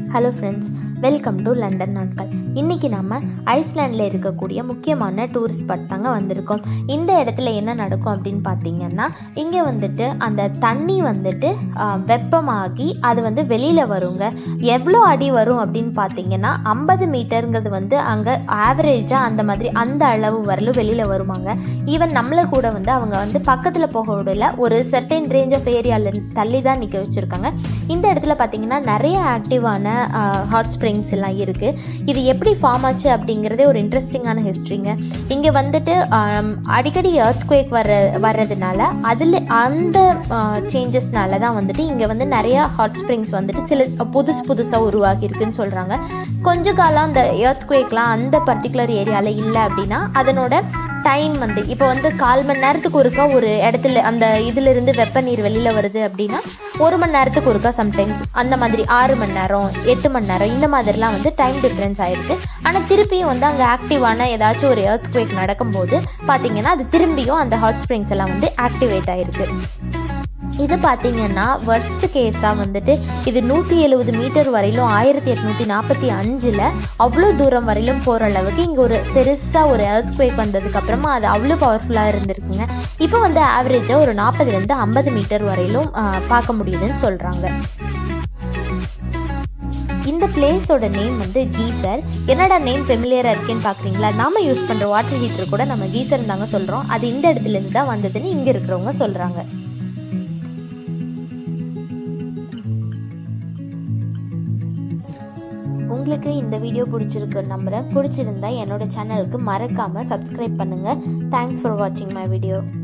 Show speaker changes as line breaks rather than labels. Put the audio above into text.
hello friends welcome to London நாட்கள் இன்றைக்கி நம்ம ஐஸ்லாண்டில் இருக்கக்கூடிய முக்கியமான டூரிஸ்ட் ஸ்பாட் தாங்க வந்திருக்கோம் இந்த இடத்துல என்ன நடக்கும் அப்படின்னு பார்த்தீங்கன்னா இங்கே வந்துட்டு அந்த தண்ணி வந்துட்டு ஆ, வெப்பமாகி அது வந்து வெளியில் வருங்க எவ்வளோ அடி வரும் அப்படின்னு பார்த்தீங்கன்னா ஐம்பது மீட்டருங்கிறது வந்து அங்கே ஆவரேஜாக அந்த மாதிரி அந்த அளவு வரலும் வெளியில் வருவாங்க ஈவன் நம்மளை கூட வந்து அவங்க வந்து பக்கத்தில் போக விடல ஒரு செர்டைன் ரேஞ்ச் ஆஃப் ஏரியாவில் தள்ளி தான் நிற்க வச்சுருக்காங்க இந்த இடத்துல பார்த்தீங்கன்னா நிறைய ஆக்டிவான ஹாட் ஸ்ப்ரிங்ஸ் எல்லாம் இருக்குது இது எப்படி ஃபார்ம் ஆச்சு அப்படிங்கிறதே ஒரு இன்ட்ரெஸ்டிங்கான ஹிஸ்ட்ரிங்க இங்கே வந்துட்டு ஆம், அடிக்கடி earthquake வர வர்றதுனால அதில் அந்த சேஞ்சஸ்னால தான் வந்துட்டு இங்கே வந்து நிறைய ஹாட் ஸ்ப்ரிங்ஸ் வந்துட்டு சில புதுசு புதுசாக உருவாகி இருக்குன்னு சொல்கிறாங்க கொஞ்ச காலம் அந்த earthquakeலாம் அந்த பர்டிகுலர் ஏரியாவில் இல்லை அப்படின்னா அதனோட டைம் வந்து இப்போ வந்து கால் மணி நேரத்துக்கு ஒருக்கா ஒரு இடத்துல அந்த இதிலிருந்து வெப்ப நீர் வெளியில் வருது அப்படின்னா ஒரு மணி நேரத்துக்கு ஒருக்கா சம்டைம்ஸ் அந்த மாதிரி ஆறு மணி நேரம் எட்டு மணி நேரம் இந்த மாதிரிலாம் வந்து டைம் டிஃப்ரென்ஸ் ஆயிருக்கு ஆனால் திருப்பியும் வந்து அங்கே ஆக்டிவான ஏதாச்சும் ஒரு earthquake நடக்கும்போது பார்த்தீங்கன்னா அது திரும்பியும் அந்த ஹாட் ஸ்ப்ரிங்ஸ் எல்லாம் வந்து ஆக்டிவேட் ஆயிருக்கு இது பார்த்தீங்கன்னா worst கேஸாக வந்துட்டு இது நூற்றி எழுபது மீட்டர் வரையிலும் ஆயிரத்தி எட்நூற்றி நாற்பத்தி அஞ்சில் அவ்வளோ தூரம் வரையிலும் போகிற அளவுக்கு இங்கே ஒரு பெருசாக ஒரு earthquake வந்ததுக்கு அப்புறமா அது அவ்வளோ பவர்ஃபுல்லாக இருந்திருக்குங்க இப்போ வந்து ஆவரேஜாக ஒரு நாற்பதுலேருந்து ஐம்பது மீட்டர் வரையிலும் ஆ, பார்க்க முடியுதுன்னு சொல்கிறாங்க இந்த பிளேஸோட நேம் வந்து கீசர் என்னடா நேம் ஃபெமிலியராக இருக்கேன்னு பார்க்குறீங்களா நாம யூஸ் பண்ணுற வாட்டர் ஹீட்டர் கூட நம்ம கீசர் தாங்க சொல்கிறோம் அது இந்த இடத்துல இருந்து தான் வந்ததுன்னு இங்கே இருக்கிறவங்க சொல்கிறாங்க உங்களுக்கு இந்த வீடியோ பிடிச்சிருக்கு நம்புகிறேன் பிடிச்சிருந்தா என்னோட சேனலுக்கு மறக்காமல் சப்ஸ்கிரைப் பண்ணுங்கள் தேங்க்ஸ் ஃபார் வாட்சிங் மை வீடியோ